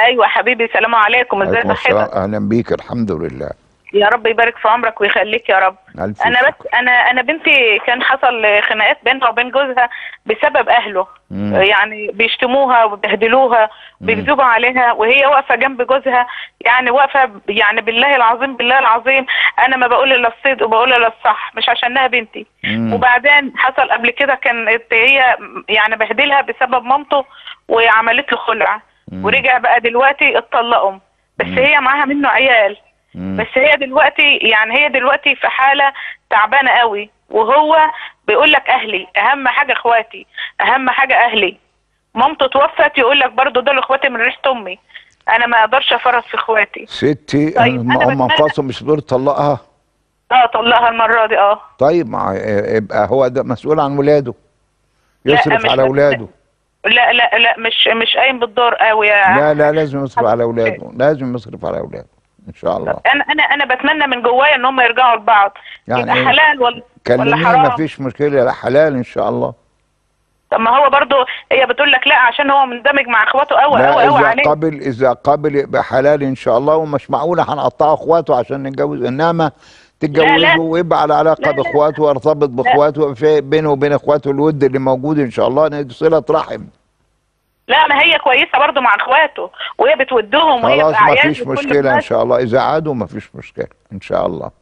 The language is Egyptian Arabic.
ايوه حبيبي سلام عليكم ازي عليكم السلام صحتك اهلا بيك الحمد لله يا رب يبارك في عمرك ويخليك يا رب ألف انا بس شكر. انا انا بنتي كان حصل خناقات بينها وبين جوزها بسبب اهله مم. يعني بيشتموها وبيبهدلوها بيكذبوا عليها وهي واقفه جنب جوزها يعني واقفه ب- يعني بالله العظيم بالله العظيم انا ما بقول الا الصدق وبقول الا الصح مش عشانها بنتي مم. وبعدين حصل قبل كده كانت هي يعني بهدلها بسبب مامته وعملت له خلع مم. ورجع بقى دلوقتي اتطلقوا بس هي معاها منه عيال مم. بس هي دلوقتي يعني هي دلوقتي في حالة تعبانة قوي وهو بيقول لك اهلي اهم حاجة اخواتي اهم حاجة اهلي مامته توفت يقول لك برضو دول اخواتي من ريحة امي انا ما اقدرش افرط في اخواتي ستي طيب، هم أنا هم بتمنى- انفصلوا مش تقدر تطلقها اه طلقها المرة دي اه طيب مع يبقى هو ده مسؤول عن ولاده لا، يصرف مش على بس- ولاده لا لا لا مش مش قايم بالدور قوي يا لا لا لازم يصرف على ولاده لازم يصرف على ولاده ان شاء الله انا انا انا بتمنى من جوايا ان هم يرجعوا لبعض يعني يبقى إيه؟ حلال ولا ولا كلميه ما حرام فيش مشكله لا حلال ان شاء الله طب ما هو برضو هي بتقول لك لا عشان هو مندمج مع اخواته قوي لا قوي قوي اذا عليه قبل اذا قبل يبقى حلال ان شاء الله ومش معقوله هنقطع اخواته عشان نتجوز انما تتجوزوا ويبقى على علاقه لا، لا. باخواته ويرتبط باخواته وفي بينه وبين اخواته الود اللي موجود ان شاء الله إن دي صله رحم لا ما هي كويسه برضو مع اخواته وهي بتودهم وهي خلاص ما بأعياد فيش وكل مشكله ان الناس. شاء الله اذا عادوا ما فيش مشكله ان شاء الله